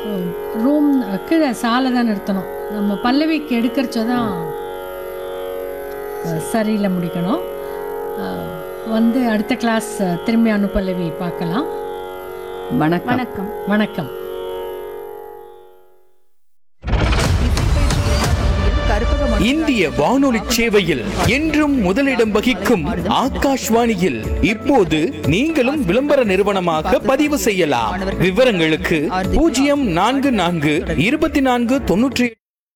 room கீழே சாலை தான் நிறுத்தணும் நம்ம பல்லவிக்கு எடுக்கிறச்ச தான் அஹ், சரியில்லை முடிக்கணும் அஹ், வந்து அடுத்த கிளாஸ் அஹ், திரும்பி அனுப்பல்லவி பார்க்கலாம் வணக்கம் வணக்கம் வணக்கம் இந்திய வானொலி சேவையில் என்றும் முதலிடம் வகிக்கும் ஆகாஷ்வாணியில் இப்போது நீங்களும் விளம்பர நிறுவனமாக பதிவு செய்யலாம் விவரங்களுக்கு பூஜ்ஜியம் நான்கு நான்கு இருபத்தி நான்கு தொன்னூற்றி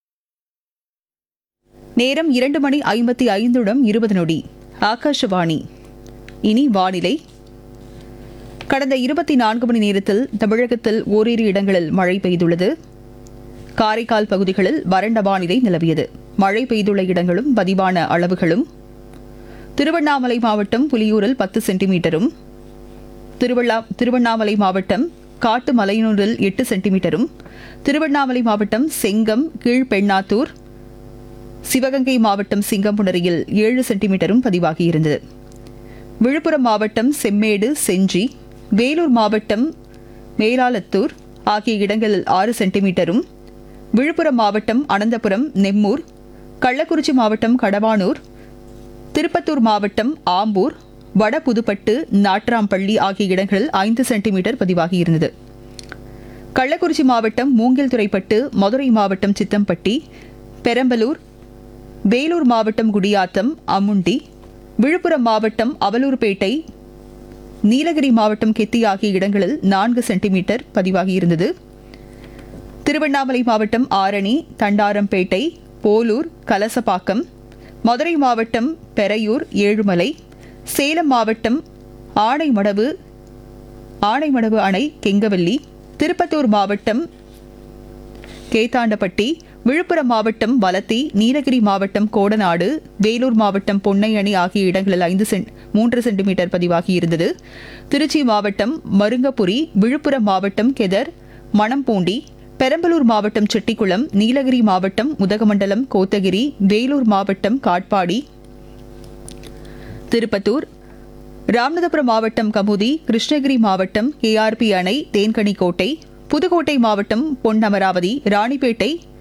நேரம் இரண்டு மணி ஐம்பத்தி ஐந்துடன் இருபது நொடி ஆகாஷவாணி இனி வானிலை கடந்த இருபத்தி நான்கு மணி நேரத்தில் தமிழகத்தில் ஓரிரு இடங்களில் மழை பெய்துள்ளது காரைக்கால் பகுதிகளில் வறண்ட வானிலை நிலவியது மழை பெய்துள்ள இடங்களும் பதிவான அளவுகளும் திருவண்ணாமலை மாவட்டம் புலியூரில் பத்து சென்டிமீட்டரும் திருவள்ளா திருவண்ணாமலை மாவட்டம் காட்டு மலையனூரில் எட்டு சென்டிமீட்டரும் திருவண்ணாமலை மாவட்டம் செங்கம் கீழ்பெண்ணாத்தூர் சிவகங்கை மாவட்டம் சிங்கம்புணரியில் ஏழு சென்டிமீட்டரும் பதிவாகியிருந்தது விழுப்புரம் மாவட்டம் செம்மேடு செஞ்சி வேலூர் மாவட்டம் மேலாலத்தூர் ஆகிய இடங்களில் ஆறு சென்டிமீட்டரும் விழுப்புரம் மாவட்டம் அனந்தபுரம் நெம்மூர் கள்ளக்குறிச்சி மாவட்டம் கடவானூர் திருப்பத்தூர் மாவட்டம் ஆம்பூர் வட புதுப்பட்டு நாட்ராம்பள்ளி ஆகிய இடங்களில் ஐந்து சென்டிமீட்டர் பதிவாகியிருந்தது கள்ளக்குறிச்சி மாவட்டம் மூங்கில்துறைப்பட்டு மதுரை மாவட்டம் சித்தம்பட்டி பெரம்பலூர் வேலூர் மாவட்டம் குடியாத்தம் அமுண்டி விழுப்புரம் மாவட்டம் அவலூர்பேட்டை நீலகிரி மாவட்டம் கெத்தி ஆகிய இடங்களில் நான்கு சென்டிமீட்டர் பதிவாகியிருந்தது திருவண்ணாமலை மாவட்டம் ஆரணி தண்டாரம்பேட்டை போலூர் கலசப்பாக்கம் மதுரை மாவட்டம் பெரையூர் ஏழுமலை சேலம் மாவட்டம் ஆனைமடவு ஆனைமடவு அணை கெங்கவல்லி திருப்பத்தூர் மாவட்டம் கேத்தாண்டப்பட்டி விழுப்புரம் மாவட்டம் வலத்தி நீலகிரி மாவட்டம் கோடநாடு வேலூர் மாவட்டம் பொன்னையணி ஆகிய இடங்களில் ஐந்து சென்ட் மூன்று சென்டிமீட்டர் பதிவாகியிருந்தது திருச்சி மாவட்டம் மருங்கபுரி விழுப்புரம் மாவட்டம் கெதர் மணம்பூண்டி பெரம்பலூர் மாவட்டம் செட்டிக்குளம் நீலகிரி மாவட்டம் உதகமண்டலம் கோத்தகிரி வேலூர் மாவட்டம் காட்பாடி திருப்பத்தூர் ராமநாதபுரம் மாவட்டம் கமுதி கிருஷ்ணகிரி மாவட்டம் கேஆர்பி அணை தேன்கனிக்கோட்டை புதுக்கோட்டை மாவட்டம் பொன்னமராவதி ராணிப்பேட்டை